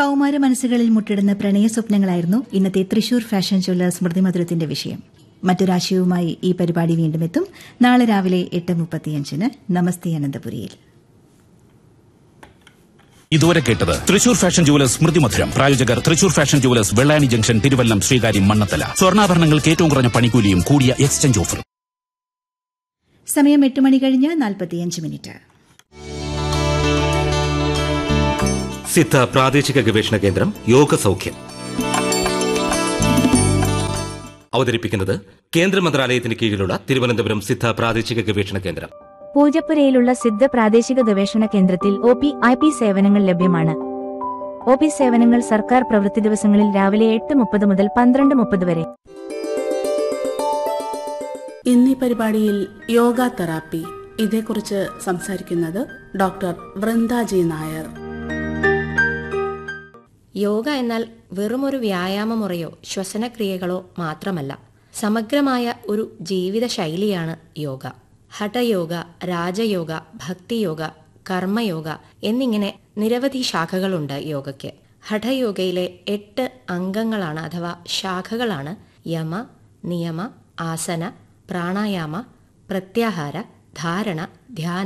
കൌമാര മനസ്സുകളിൽ മുട്ടിടുന്ന പ്രണയ സ്വപ്നങ്ങളായിരുന്നു ഇന്നത്തെ തൃശൂർ ഫാഷൻ ജ്വല്ലേഴ്സ് സ്മൃതിമധുരത്തിന്റെ വിഷയം മറ്റൊരാശയവുമായി ഈ പരിപാടി വീണ്ടും എത്തും നാളെ രാവിലെ എട്ട് മുപ്പത്തിയഞ്ചിന് നമസ്തേ അനന്തപുരിയിൽ ഇതുവരെ കേട്ടത് തൃശൂർ ഫാഷൻ ജുവലേഴ്സ് സ്മൃതി മധുരം പ്രായോജകർ Thrissur fashion jewellers Vellani junction Thiruvallam Sreekaryam Mannanthala സ്വർണ്ണാഭരണങ്ങൾക്ക് ഏറ്റവും കുറഞ്ഞ പണിക്കൂലിയും കൂടിയ എക്സ്ചേഞ്ച് ഓഫറും സമയം എട്ട് മണി കഴിഞ്ഞ് നാൽപ്പത്തിയഞ്ച് മിനിറ്റ് സിദ്ധ പ്രാദേശിക ഗവേഷണ കേന്ദ്രം യോഗ സൗഖ്യം അവതരിപ്പിക്കുന്നത് കേന്ദ്ര മന്ത്രാലയത്തിന് കീഴിലുള്ള തിരുവനന്തപുരം സിദ്ധ പ്രാദേശിക ഗവേഷണ കേന്ദ്രം പൂജപ്പുരയിലുള്ള സിദ്ധ പ്രാദേശിക ഗവേഷണ കേന്ദ്രത്തിൽ ഒ പി ഐ പി സേവനങ്ങൾ ലഭ്യമാണ് ഒ പി സേവനങ്ങൾ സർക്കാർ പ്രവൃത്തി ദിവസങ്ങളിൽ രാവിലെ എട്ട് മുപ്പത് മുതൽ പന്ത്രണ്ട് മുപ്പത് വരെ ഇന്നീ പരിപാടിയിൽ യോഗ തെറാപ്പി ഇതേക്കുറിച്ച് സംസാരിക്കുന്നത് ഡോക്ടർ വൃന്ദാജി നായർ യോഗ എന്നാൽ വെറുമൊരു വ്യായാമമുറയോ ശ്വസനക്രിയകളോ മാത്രമല്ല സമഗ്രമായ ഒരു ജീവിത ശൈലിയാണ് യോഗ ഹഠയോഗ രാജയോഗ ഭക്തിയോഗ കർമ്മയോഗ എന്നിങ്ങനെ നിരവധി ശാഖകളുണ്ട് യോഗയ്ക്ക് ഹഠയോഗയിലെ എട്ട് അംഗങ്ങളാണ് അഥവാ ശാഖകളാണ് യമ നിയമ ആസന പ്രാണായാമ പ്രത്യാഹാര ധാരണ ധ്യാന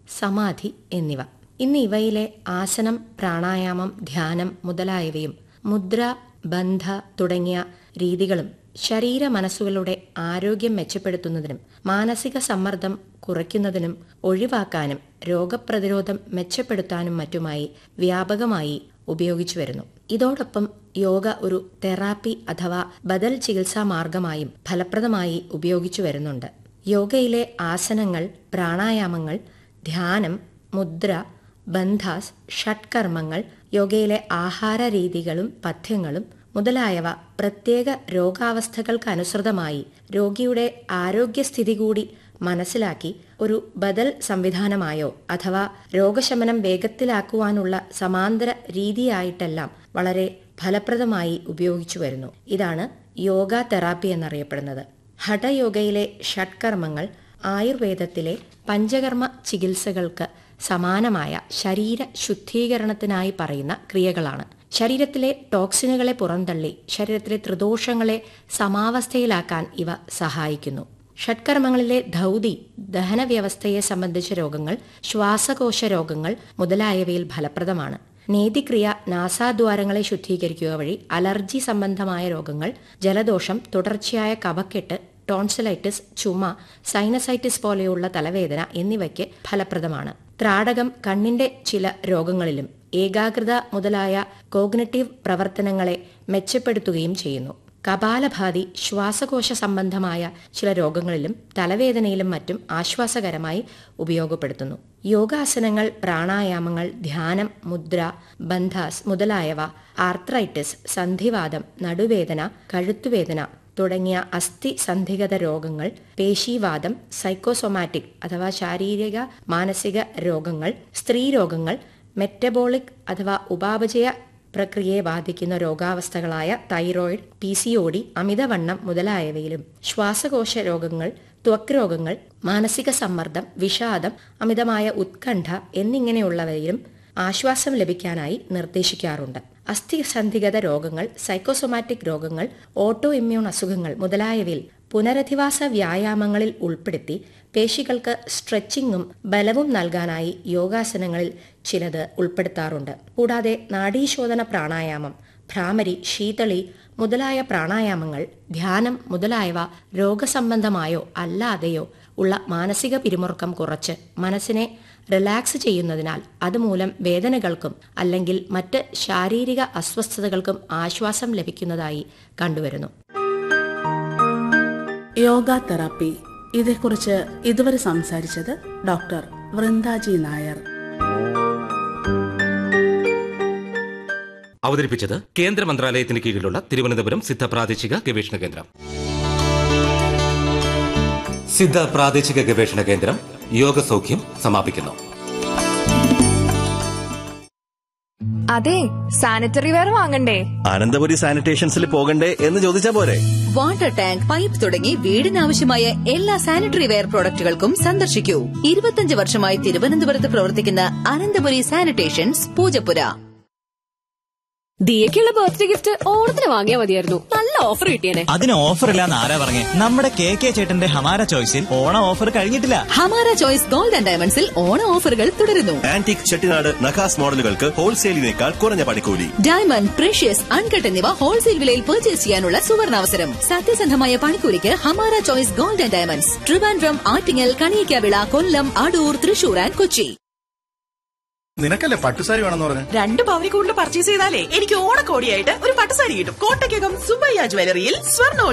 സമാധി എന്നിവ ഇന്ന് ഇവയിലെ ആസനം പ്രാണായാമം ധ്യാനം മുതലായവയും മുദ്ര ബന്ധ തുടങ്ങിയ രീതികളും ശരീര മനസ്സുകളുടെ ആരോഗ്യം മെച്ചപ്പെടുത്തുന്നതിനും മാനസിക സമ്മർദ്ദം കുറയ്ക്കുന്നതിനും ഒഴിവാക്കാനും രോഗപ്രതിരോധം മെച്ചപ്പെടുത്താനും മറ്റുമായി വ്യാപകമായി ഉപയോഗിച്ചു വരുന്നു ഇതോടൊപ്പം യോഗ ഒരു തെറാപ്പി അഥവാ ബദൽ ചികിത്സാ മാർഗമായും ഫലപ്രദമായി ഉപയോഗിച്ചു വരുന്നുണ്ട് യോഗയിലെ ആസനങ്ങൾ പ്രാണായാമങ്ങൾ ധ്യാനം മുദ്ര ബന്ധാസ് ഷഡ്കർമ്മങ്ങൾ യോഗയിലെ ആഹാര രീതികളും പഥ്യങ്ങളും മുതലായവ പ്രത്യേക രോഗാവസ്ഥകൾക്കനുസൃതമായി രോഗിയുടെ ആരോഗ്യസ്ഥിതി കൂടി മനസ്സിലാക്കി ഒരു ബദൽ സംവിധാനമായോ അഥവാ രോഗശമനം വേഗത്തിലാക്കുവാനുള്ള സമാന്തര രീതിയായിട്ടെല്ലാം വളരെ ഫലപ്രദമായി ഉപയോഗിച്ചു വരുന്നു ഇതാണ് യോഗ തെറാപ്പി എന്നറിയപ്പെടുന്നത് ഹഠയോഗയിലെ ഷഡ്കർമ്മങ്ങൾ ആയുർവേദത്തിലെ പഞ്ചകർമ്മ ചികിത്സകൾക്ക് സമാനമായ ശരീര ശുദ്ധീകരണത്തിനായി പറയുന്ന ക്രിയകളാണ് ശരീരത്തിലെ ടോക്സിനുകളെ പുറന്തള്ളി ശരീരത്തിലെ ത്രിദോഷങ്ങളെ സമാവസ്ഥയിലാക്കാൻ ഇവ സഹായിക്കുന്നു ഷഡ്കർമ്മങ്ങളിലെ ധൗതി ദഹന വ്യവസ്ഥയെ സംബന്ധിച്ച രോഗങ്ങൾ ശ്വാസകോശ രോഗങ്ങൾ മുതലായവയിൽ ഫലപ്രദമാണ് നേതിക്രിയ നാസാദ്വാരങ്ങളെ ശുദ്ധീകരിക്കുക വഴി അലർജി സംബന്ധമായ രോഗങ്ങൾ ജലദോഷം തുടർച്ചയായ കഫക്കെട്ട് ടോൺസിലൈറ്റിസ് ചുമ സൈനസൈറ്റിസ് പോലെയുള്ള തലവേദന എന്നിവയ്ക്ക് ഫലപ്രദമാണ് ത്രാടകം കണ്ണിന്റെ ചില രോഗങ്ങളിലും ഏകാഗ്രത മുതലായ കോഗ്നറ്റീവ് പ്രവർത്തനങ്ങളെ മെച്ചപ്പെടുത്തുകയും ചെയ്യുന്നു കപാലഭാതി ശ്വാസകോശ സംബന്ധമായ ചില രോഗങ്ങളിലും തലവേദനയിലും മറ്റും ആശ്വാസകരമായി ഉപയോഗപ്പെടുത്തുന്നു യോഗാസനങ്ങൾ പ്രാണായാമങ്ങൾ ധ്യാനം മുദ്ര ബന്ധാസ് മുതലായവ ആർത്രൈറ്റിസ് സന്ധിവാദം നടുവേദന കഴുത്തുവേദന തുടങ്ങിയ അസ്ഥി സന്ധിഗത രോഗങ്ങൾ പേശീവാദം സൈക്കോസൊമാറ്റിക് അഥവാ ശാരീരിക മാനസിക രോഗങ്ങൾ സ്ത്രീരോഗങ്ങൾ മെറ്റബോളിക് അഥവാ ഉപാപചയ പ്രക്രിയയെ ബാധിക്കുന്ന രോഗാവസ്ഥകളായ thyroid P C O D അമിതവണ്ണം മുതലായവയിലും ശ്വാസകോശ രോഗങ്ങൾ ത്വക്ക് രോഗങ്ങൾ മാനസിക സമ്മർദ്ദം വിഷാദം അമിതമായ ഉത്കണ്ഠ എന്നിങ്ങനെയുള്ളവയിലും ആശ്വാസം ലഭിക്കാനായി നിർദ്ദേശിക്കാറുണ്ട് അസ്ഥിസന്ധിഗത രോഗങ്ങൾ സൈക്കോസൊമാറ്റിക് രോഗങ്ങൾ ഓട്ടോ ഇമ്മ്യൂൺ അസുഖങ്ങൾ മുതലായവയിൽ പുനരധിവാസ വ്യായാമങ്ങളിൽ ഉൾപ്പെടുത്തി പേശികൾക്ക് സ്ട്രെച്ചിങ്ങും ബലവും നൽകാനായി യോഗാസനങ്ങളിൽ ചിലത് ഉൾപ്പെടുത്താറുണ്ട് കൂടാതെ നാഡീശോധന പ്രാണായാമം ഭ്രാമരി ശീതളി മുതലായ പ്രാണായാമങ്ങൾ ധ്യാനം മുതലായവ രോഗസംബന്ധമായോ അല്ലാതെയോ ഉള്ള മാനസിക പിരിമുറുക്കം കുറച്ച് മനസ്സിനെ റിലാക്സ് ചെയ്യുന്നതിനാൽ അതുമൂലം വേദനകൾക്കും അല്ലെങ്കിൽ മറ്റ് ശാരീരിക അസ്വസ്ഥതകൾക്കും ആശ്വാസം ലഭിക്കുന്നതായി കണ്ടുവരുന്നു യോഗ തെറാപ്പി ഇതേക്കുറിച്ച് ഇതുവരെ സംസാരിച്ചത് ഡോക്ടർ വൃന്ദാജി നായർ അവതരിപ്പിച്ചത് കേന്ദ്ര മന്ത്രാലയത്തിന് കീഴിലുള്ള തിരുവനന്തപുരം സിദ്ധ പ്രാദേശിക ഗവേഷണ കേന്ദ്രം സിദ്ധ പ്രാദേശിക ഗവേഷണ കേന്ദ്രം യോഗ സൗഖ്യം സമാപിക്കുന്നു അതെ സാനിറ്ററി വെയർ വാങ്ങണ്ടേ അനന്തപുരി സാനിറ്റേഷൻസിൽ പോകണ്ടേ എന്ന് ചോദിച്ചാ പോരെ വാട്ടർ ടാങ്ക് പൈപ്പ് തുടങ്ങി വീടിനാവശ്യമായ എല്ലാ സാനിറ്ററി വെയർ പ്രോഡക്റ്റുകൾക്കും സന്ദർശിക്കൂ ഇരുപത്തിയഞ്ച് വർഷമായി തിരുവനന്തപുരത്ത് പ്രവർത്തിക്കുന്ന അനന്തപുരി സാനിറ്റേഷൻസ് പൂജപ്പുര ദിയക്കുള്ള ബർത്ത്ഡേ ഗിഫ്റ്റ് ഓണത്തിന് വാങ്ങിയാ മതിയായിരുന്നു നല്ല ഓഫർ കിട്ടിയേനെ അതിന് ഓഫർ ഇല്ലാന്ന് ആരാ പറഞ്ഞേ നമ്മുടെ കെ കെ ചേട്ടന്റെ ഹമാര ചോയ്സിൽ ഓണം ഓഫർ കഴിഞ്ഞിട്ടില്ല ഹമാര ചോയ്സ് ഗോൾഡ് ആൻഡ് ഡയമണ്ട്സിൽ ഓണ ഓഫറുകൾ തുടരുന്നു ആന്റിക് ചെട്ടിനാട് നഖാസ് മോഡലുകൾക്ക് ഹോൾസെയിലിനേക്കാൾ കുറഞ്ഞ പണിക്കൂലി ഡയമണ്ട് പ്രഷ്യസ് അൺകട്ട് എന്നിവ ഹോൾസെയിൽ വിലയിൽ പർച്ചേസ് ചെയ്യാനുള്ള സുവർണാവസരം സത്യസന്ധമായ പണിക്കൂലിക്ക് Hamara choice gold and diamonds Trivandrum Attingal Kaniyakavila Kollam Adoor Thrissur and Kochi നിനക്കല്ലേ പട്ടുസാരി വേണമെന്ന് പറഞ്ഞു രണ്ട് പവനി കൂടുതൽ പർച്ചേസ് ചെയ്താലേ എനിക്ക് ഓണക്കോടിയായിട്ട് ഒരു പട്ടുസാരി കിട്ടും കോട്ടയ്ക്കകം സുബയ്യ ജ്വല്ലറിയിൽ സ്വർണ്ണ